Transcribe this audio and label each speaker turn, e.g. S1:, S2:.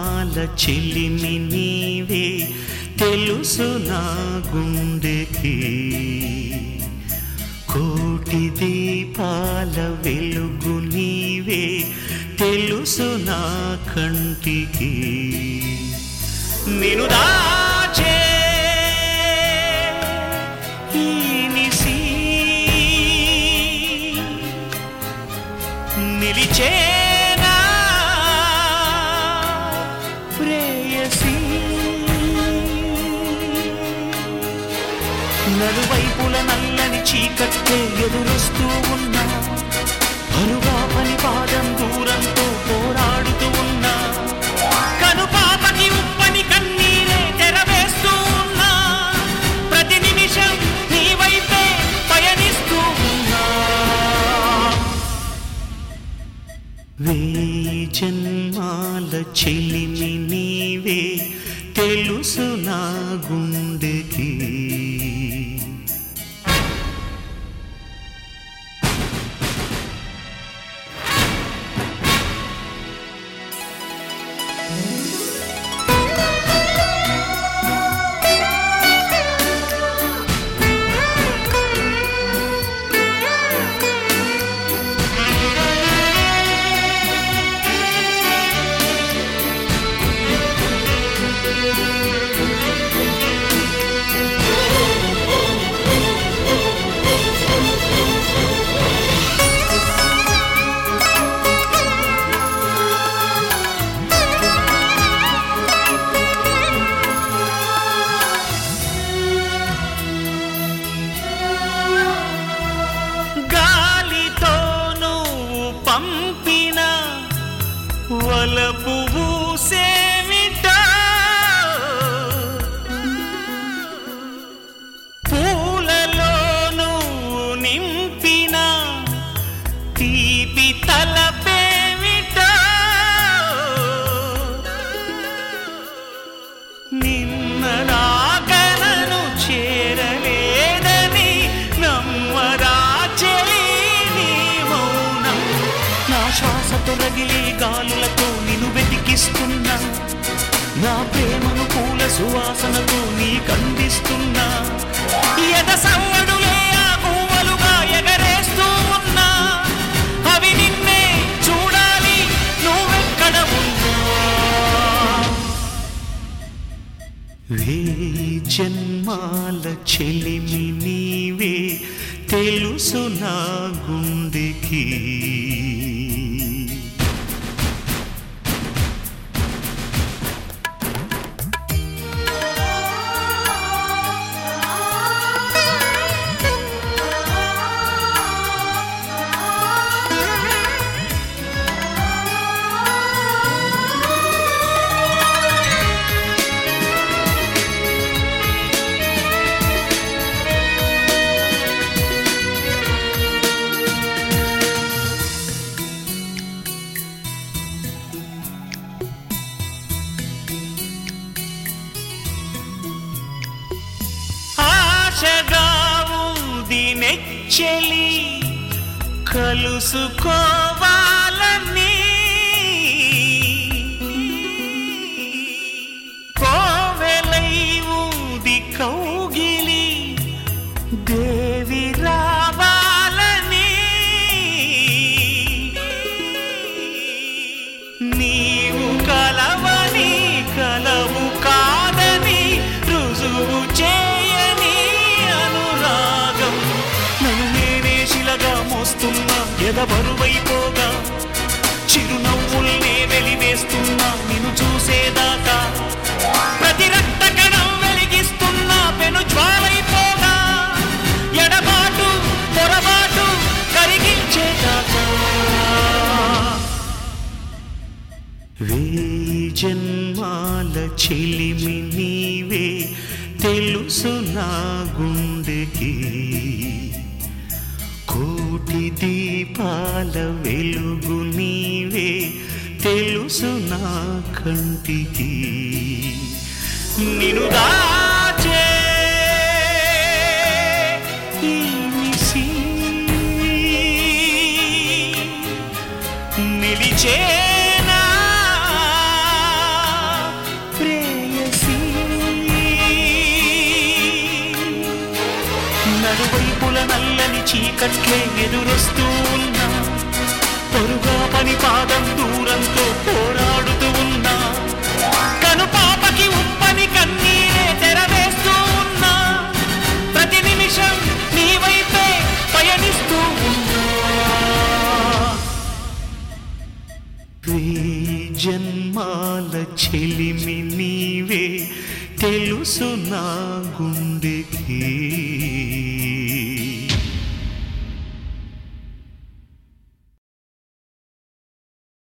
S1: జన్మాల చెలిమి నీవే తెలుసు నా గుండెకి కోటి దీపాల వెలుగు నీవే తెలుసు నా కంటికి నిను దాచే ఈ నిశి నిలిచేనా ప్రేయసి నలువైపుల నల్లని చీకట్టే ఎదురొస్తూ ఉన్నా అరుగా పని పాదం దూరంతో పోరాడుతూ ఉన్నా కనుపాపకి ఉప్పని కన్నీరే తెరవేస్తూ ఉన్నా ప్రతి నిమిషం నీ వైపే పయనిస్తూ ఉన్నా వేయి జన్మాల చెలిమి నీవే తెలుసు నా గుండెకి గాలితో నువ్వు పంపిన వలపు సేమిటో పూలలో నువ్వు నింపిన తీపి తలపేమిటో నిన్న నాగనను చేరలేదని నమ్మరా చెలి నీ మౌనం నా శ్వాసతో రగిలి గాలులతో నిన్ను వెతికిస్తున్నా నా ప్రేమను పూల సువాసనతో నీ కందిస్తున్నా ఎద సవ్వడులే ఆ పువ్వులుగా ఎగరేస్తూ ఉన్నా అవి నిన్నే చూడాలి నువ్వెక్కడ ఉన్నా వేయి జన్మాల చెలిమి నీవే తెలుసు నా గుండెకి ఆశగా ఉంది నెచ్చలి కలుసుకోవాలని కోవెలై ఊది కౌగిలి దేవి రావాలని నీవు కలవని కలవు కాదని రుజువు చేయని అనురాగం నన్ను నేనే శిలగా మోస్తున్నా ఎదబరువైపోగా చిరునవ్వుల్నే వెలివేస్తున్నా నిన్ను చూసేదాకా ప్రతి రక్త కణం వెలిగిస్తున్నా పెను జ్వాలైపోగా ఎడబాటు పొరబాటు కరిగించేదాకా వేయి జన్మాల చెలిమి నీవే తెలుసు నా గుండెకి కోటి దీపాల వెలుగు నీవే తెలుసు నా కంటికి నిను దాచే ఈ నిశి నిలిచేనా పడి చీకట్లే ఎదురొస్తూ ఉన్నా పొరుగా పని పాదం దూరంతో పోరాడుతూ ఉన్నా కను పాపకి ఉప్పని కన్నీరే తెరవేస్తూ ఉన్నా ప్రతి నిమిషం నీ వైపే పయనిస్తూ ఉన్నా వెయ్యి జన్మాల చెలిమి నీవే తెలుసు నా గుండెకి